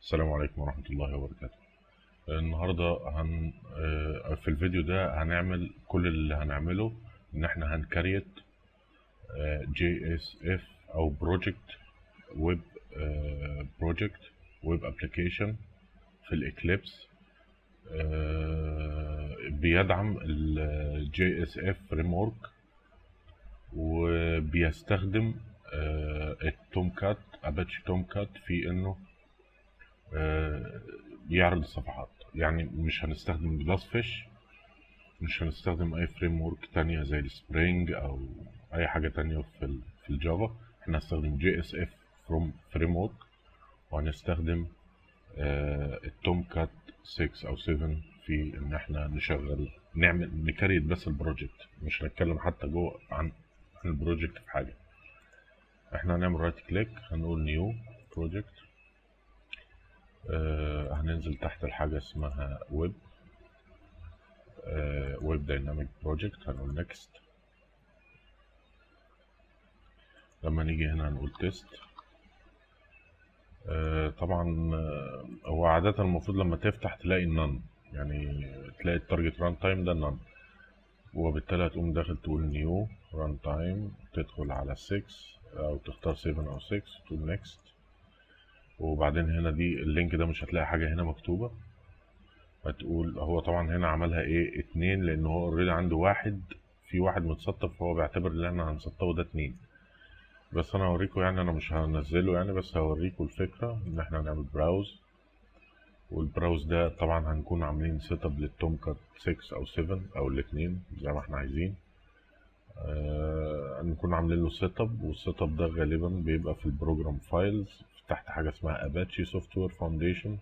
السلام عليكم ورحمة الله وبركاته النهاردة هن آه، في الفيديو ده هنعمل كل اللي هنعمله ان احنا هنكريت جي اس اف او بروجكت ويب بروجكت ويب ابلكيشن في الاكليبس بيدعم الجي اس اف فريم ورك وبيستخدم التوم كات اباتشي توم كات في انه آه، يعرض الصفحات يعني مش هنستخدم جلاس فيش مش هنستخدم اي فريم ورك تانية زي السبرينج او اي حاجة تانية في ال في الجافا احنا هنستخدم جي اس اف فروم فريم ورك وهنستخدم آه، التوم كات 6 او 7 في ان احنا نشغل نعمل نكريت بس البروجكت مش هنتكلم حتى جوه عن عن البروجكت في حاجة احنا هنعمل رايت كليك هنقول نيو بروجكت آه هننزل تحت الحاجة اسمها ويب ويب دايناميك بروجكت هنقول نيكست لما نيجي هنا هنقول تيست آه طبعا آه، هو عادة المفروض لما تفتح تلاقي نون يعني تلاقي التارجت ران تايم ده نون وبالتالي هتقوم داخل تقول نيو ران تايم تدخل على 6 او تختار 7 او 6 تقول نيكست وبعدين هنا دي اللينك ده مش هتلاقي حاجة هنا مكتوبة هتقول هو طبعا هنا عملها ايه اتنين لان هو اوريدي عنده واحد في واحد متسطب فهو بيعتبر اللي احنا هنسطبه ده اتنين بس انا هوريكم يعني انا مش هنزله يعني بس هوريكم الفكرة ان احنا هنعمل براوز والبراوز ده طبعا هنكون عاملين سيت اب للتوم كات 6 او 7 او الاتنين زي ما احنا عايزين آه نكون عاملين له سيت اب والسيت اب ده غالبا بيبقى في البروجرام فايلز تحت حاجه اسمها اباتشي سوفت وير فاونديشن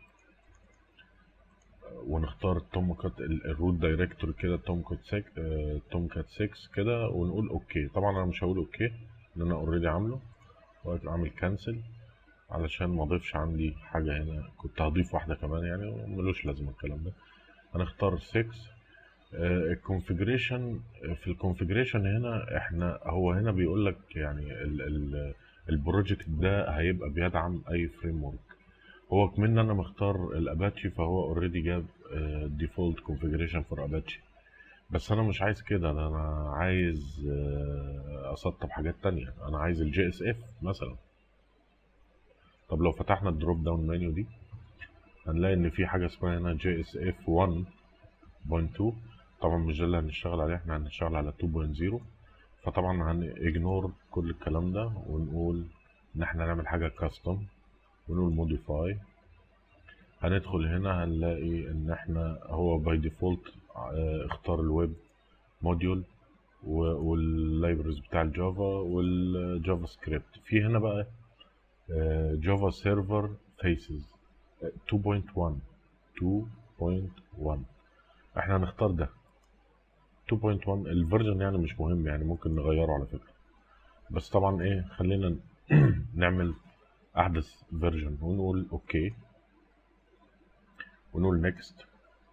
ونختار التوم كات الروت دايركتور كده توم كات 6 توم كات 6 كده ونقول اوكي طبعا انا مش هقول اوكي لان انا اوريدي عامله واعمل كانسل علشان ما اضيفش عندي حاجه هنا كنت هضيف واحده كمان يعني ملوش لازمه الكلام ده هنختار 6 الكونفيجريشن في الكونفيجريشن هنا احنا هو هنا بيقول لك يعني ال ال البروجكت ده هيبقى بيدعم اي فريم ورك هو كمان انا مختار الاباتشي فهو اوريدي جاب ديفولت كونفيجريشن فور اباتشي بس انا مش عايز كده ده انا عايز آه، اسطب حاجات تانية انا عايز الجي اس اف مثلا طب لو فتحنا الدروب داون منيو دي هنلاقي ان في حاجه اسمها هنا جي اس اف 1.2 طبعا مش ده اللي هنشتغل عليه احنا هنشتغل على 2.0 فطبعا هنجنور كل الكلام ده ونقول ان احنا نعمل حاجه كاستم ونقول موديفاي هندخل هنا هنلاقي ان احنا هو باي ديفولت اختار الويب موديول واللايبرز بتاع الجافا والجافا سكريبت في هنا بقى جافا سيرفر فيسز 2.1 2.1 احنا هنختار ده 2.1 الفيرجن يعني مش مهم يعني ممكن نغيره على فكرة بس طبعا ايه خلينا نعمل احدث فيرجن ونقول اوكي ونقول نيكست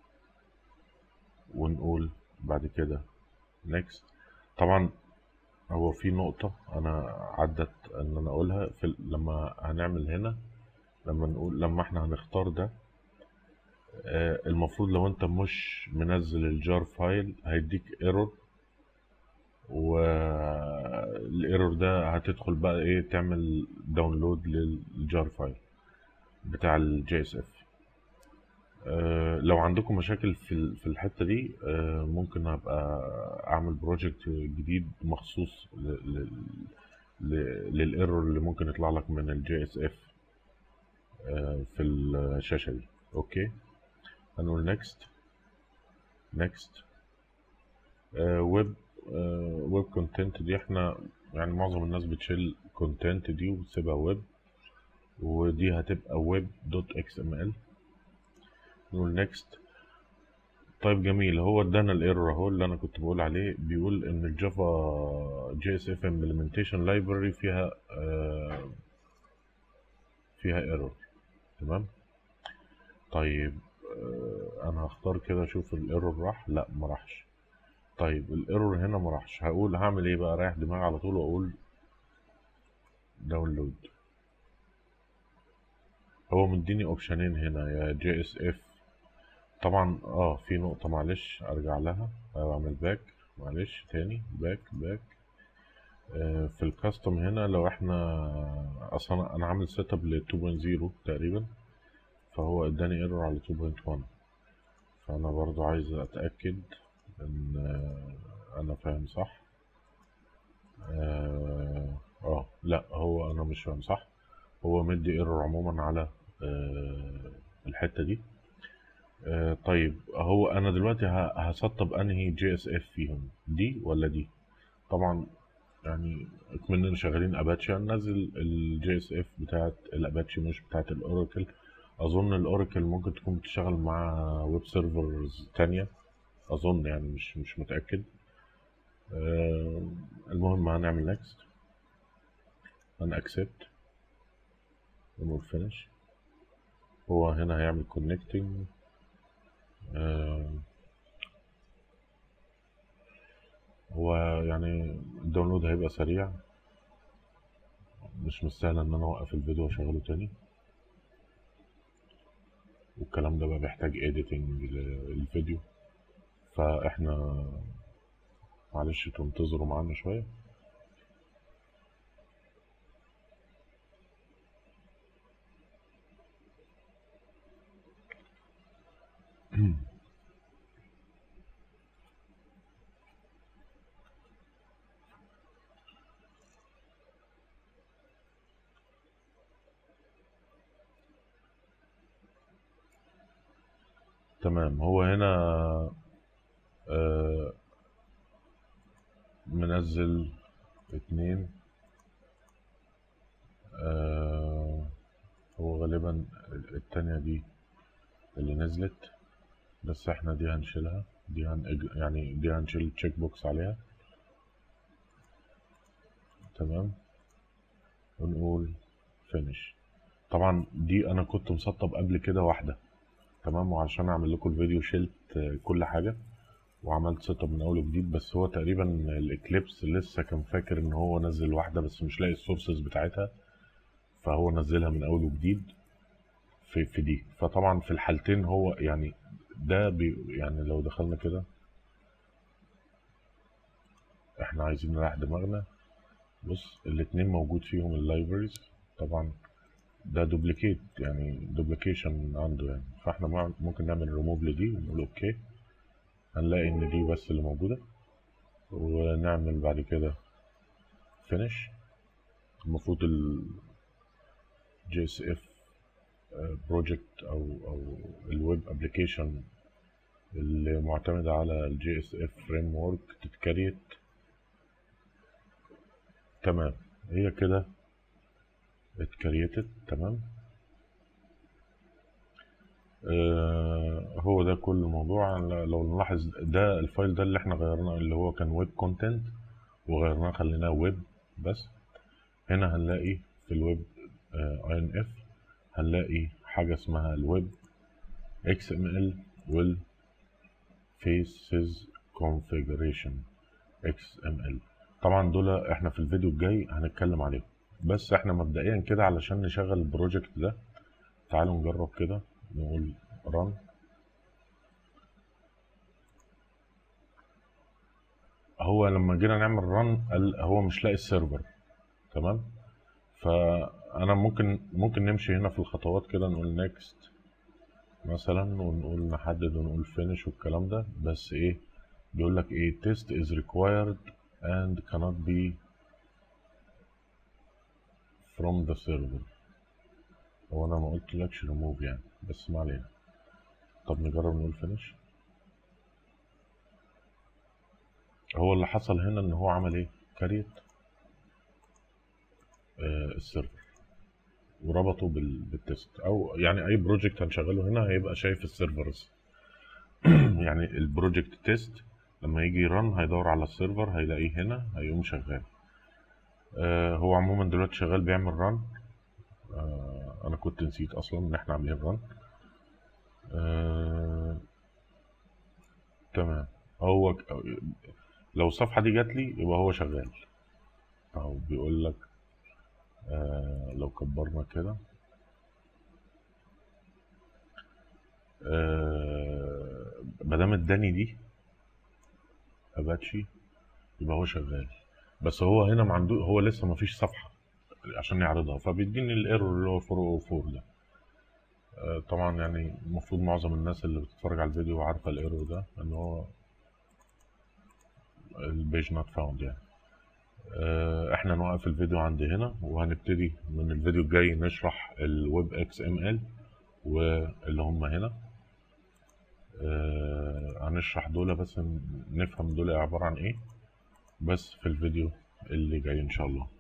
ونقول بعد كده نيكست طبعا هو في نقطة أنا عدت إن أنا أقولها في لما هنعمل هنا لما نقول لما إحنا هنختار ده آه، المفروض لو أنت مش منزل الجار فايل هيديك ايرور والايرور ده هتدخل بقى ايه تعمل داونلود للجار فايل بتاع الجي اس اف لو عندكم مشاكل في ال- في الحته دي آه، ممكن ابقى اعمل بروجكت جديد مخصوص ل- ل- ل- للايرور اللي ممكن يطلع لك من الجي اس اف في الشاشه دي اوكي هنقول نيكست نيكست ويب ويب كونتنت دي احنا يعني معظم الناس بتشيل كونتنت دي وتسيبها ويب ودي هتبقى ويب دوت اكس ام ال نقول نيكست طيب جميل هو ادانا الايرور اهو اللي انا كنت بقول عليه بيقول ان الجافا جي اس اف امبلمنتيشن لايبرري فيها آه فيها ايرور تمام طيب آه انا هختار كده اشوف الايرور راح لا ما راحش طيب الايرور هنا ما راحش هقول هعمل ايه بقى رايح دماغي على طول واقول داونلود هو مديني اوبشنين هنا يا جي اس اف طبعا اه في نقطة معلش ارجع لها اعمل باك معلش تاني باك باك آه في الكاستم هنا لو احنا اصلا انا عامل سيت اب ل 2.0 تقريبا فهو اداني ايرور على 2.1 فانا برضو عايز اتاكد ان آه انا فاهم صح اه آه، لا هو انا مش فاهم صح هو مدي ايرور عموما على آه الحته دي آه طيب هو انا دلوقتي ه- هسطب انهي جي اس اف فيهم دي ولا دي طبعا يعني كمننا شغالين اباتشي هننزل الجي اس اف بتاعت الاباتشي مش بتاعت الاوراكل اظن الاوراكل ممكن تكون بتشتغل مع ويب سيرفرز تانية اظن يعني مش مش متاكد آه المهم هنعمل نكست هن اكسبت ونقول فينش هو هنا هيعمل كونكتنج هو يعني الداونلود هيبقى سريع مش مستاهل ان انا اوقف الفيديو واشغله تاني والكلام ده بقى بيحتاج editing للفيديو فاحنا معلش تنتظروا معانا شوية تمام هو هنا آه منزل اتنين آه هو غالبا التانية دي اللي نزلت بس احنا دي هنشيلها دي هن يعني دي هنشيل تشيك بوكس عليها تمام ونقول فينش طبعا دي انا كنت مسطب قبل كده واحدة تمام وعشان اعمل لكم الفيديو شلت آه، كل حاجة وعملت سيت اب من اول وجديد بس هو تقريبا الاكليبس لسه كان فاكر ان هو نزل واحدة بس مش لاقي السورسز بتاعتها فهو نزلها من اول وجديد في في دي فطبعا في الحالتين هو يعني ده بي يعني لو دخلنا كده احنا عايزين نريح دماغنا بص الاتنين موجود فيهم اللايبرز طبعا ده دوبليكيت يعني دوبليكيشن عنده يعني فاحنا مع- ممكن نعمل ريموف لدي ونقول اوكي هنلاقي ان دي بس اللي موجودة ونعمل بعد كده فينش المفروض ال JSF بروجكت او او الويب ابلكيشن اللي معتمدة على الجي اس اف فريم ورك تتكريت تمام هي كده اتكريتت تمام آه هو ده كل الموضوع لو نلاحظ ده الفايل ده اللي احنا غيرناه اللي هو كان ويب كونتنت وغيرناه خليناه ويب بس هنا هنلاقي في الويب اي ان اف هنلاقي حاجة اسمها الويب اكس ام ال وال faces configuration XML طبعا دول احنا في الفيديو الجاي هنتكلم عليهم بس احنا مبدئيا كده علشان نشغل البروجكت ده تعالوا نجرب كده نقول run هو لما جينا نعمل run قال هو مش لاقي السيرفر تمام فانا ممكن ممكن نمشي هنا في الخطوات كده نقول next مثلا ونقول نحدد ونقول finish والكلام ده بس ايه بيقول لك ايه test is required and cannot be from the server هو انا ما قلتلكش remove يعني بس ما علينا طب نجرب نقول finish هو اللي حصل هنا ان هو عمل ايه كريت آه السيرفر وربطه بال... بالتست او يعني اي بروجكت هنشغله هنا هيبقى شايف السيرفرز يعني البروجكت تيست لما يجي يرن هيدور على السيرفر هيلاقيه هنا هيقوم شغال آه هو عموما دلوقتي شغال بيعمل رن آه انا كنت نسيت اصلا ان احنا عاملين رن آه تمام هو ك- لو الصفحة دي جات لي يبقى هو شغال اهو بيقول لك آه لو كبرنا كده آه، مادام اداني دي اباتشي يبقى هو شغال بس هو هنا ما عنده هو لسه ما فيش صفحه عشان يعرضها فبيديني الايرور اللي هو 404 ده آه، طبعا يعني المفروض معظم الناس اللي بتتفرج على الفيديو عارفه الايرور ده ان هو البيج نوت فاوند يعني آه، احنا نوقف الفيديو عند هنا وهنبتدي من الفيديو الجاي نشرح الويب اكس ام ال واللي هم هنا آه، هنشرح دول بس نفهم دول عبارة عن ايه بس في الفيديو اللي جاي ان شاء الله